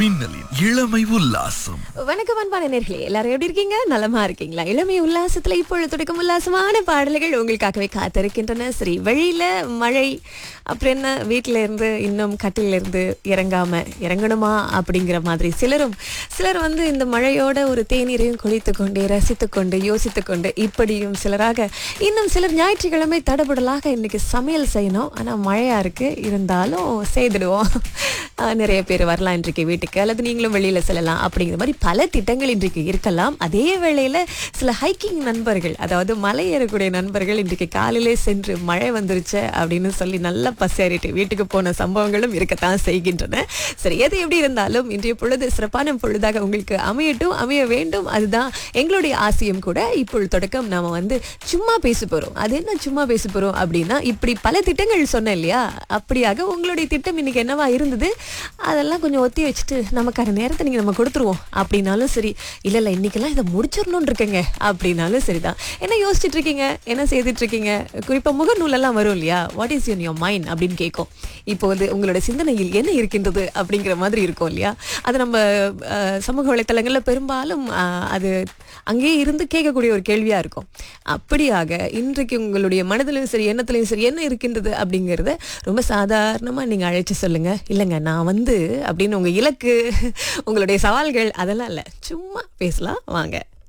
மின்னலின் இளமை உல்லாசம் வணக்கம் அன்பான நேர்களே எல்லாரும் எப்படி இருக்கீங்க நலமா இருக்கீங்களா இளமை உல்லாசத்துல இப்பொழுது துடிக்கும் உல்லாசமான பாடல்கள் உங்களுக்காகவே காத்திருக்கின்றன சரி வழியில மழை அப்புறம் என்ன வீட்டில இருந்து இன்னும் கட்டில இருந்து இறங்காம இறங்கணுமா அப்படிங்கிற மாதிரி சிலரும் சிலர் வந்து இந்த மழையோட ஒரு தேநீரையும் குளித்து கொண்டு ரசித்து கொண்டு யோசித்து கொண்டு இப்படியும் சிலராக இன்னும் சிலர் ஞாயிற்றுக்கிழமை தடபுடலாக இன்னைக்கு சமையல் செய்யணும் ஆனா மழையா இருக்கு இருந்தாலும் செய்துடுவோம் ஆஹ் நிறைய பேர் வரலாம் இன்றைக்கு வீட்டுக்கு அல்லது நீங்களும் வெளியில செல்லலாம் அப்படிங்கிற மாதிரி பல திட்டங்கள் இன்றைக்கு இருக்கலாம் அதே வேளையில சில ஹைக்கிங் நண்பர்கள் அதாவது மலை ஏறக்கூடிய நண்பர்கள் இன்றைக்கு காலையிலே சென்று மழை வந்துருச்சு அப்படின்னு சொல்லி நல்லா பசேறிட்டு வீட்டுக்கு போன சம்பவங்களும் இருக்கத்தான் செய்கின்றன சரி எது எப்படி இருந்தாலும் இன்றைய பொழுது சிறப்பான பொழுதாக உங்களுக்கு அமையட்டும் அமைய வேண்டும் அதுதான் எங்களுடைய ஆசையும் கூட இப்பொழுது தொடக்கம் நாம வந்து சும்மா பேச போறோம் அது என்ன சும்மா பேச போறோம் அப்படின்னா இப்படி பல திட்டங்கள் சொன்னேன் இல்லையா அப்படியாக உங்களுடைய திட்டம் இன்னைக்கு என்னவா இருந்தது அதெல்லாம் கொஞ்சம் ஒத்தி வச்சுட்டு நமக்கான நேரத்தை நீங்க நம்ம கொடுத்துருவோம் அப்படின்னாலும் சரி இல்ல இல்ல இன்னைக்கெல்லாம் இதை முடிச்சிடணும்னு இருக்கேங்க அப்படின்னாலும் சரிதான் என்ன யோசிச்சுட்டு இருக்கீங்க என்ன செய்துட்டு இருக்கீங்க குறிப்பா முகநூலெல்லாம் வரும் இல்லையா what is on your mind அப்படின்னு கேட்கும் இப்போ வந்து உங்களோட சிந்தனையில் என்ன இருக்கின்றது அப்படிங்கிற மாதிரி இருக்கும் இல்லையா அது நம்ம அஹ், சமூக வலைத்தளங்கள்ல பெரும்பாலும் அஹ், அது அங்கேயே இருந்து கேட்கக்கூடிய ஒரு கேள்வியா இருக்கும் அப்படியாக இன்றைக்கு உங்களுடைய மனதிலும் சரி எண்ணத்திலையும் சரி என்ன இருக்கின்றது அப்படிங்கறத ரொம்ப சாதாரணமா நீங்க அழைச்சு சொல்லுங்க இல்லைங்க நான் வந்து அப்படின்னு உங்க இலக்கு உங்களுடைய சவால்கள் அதெல்லாம் இல்ல சும்மா பேசலாம் வாங்க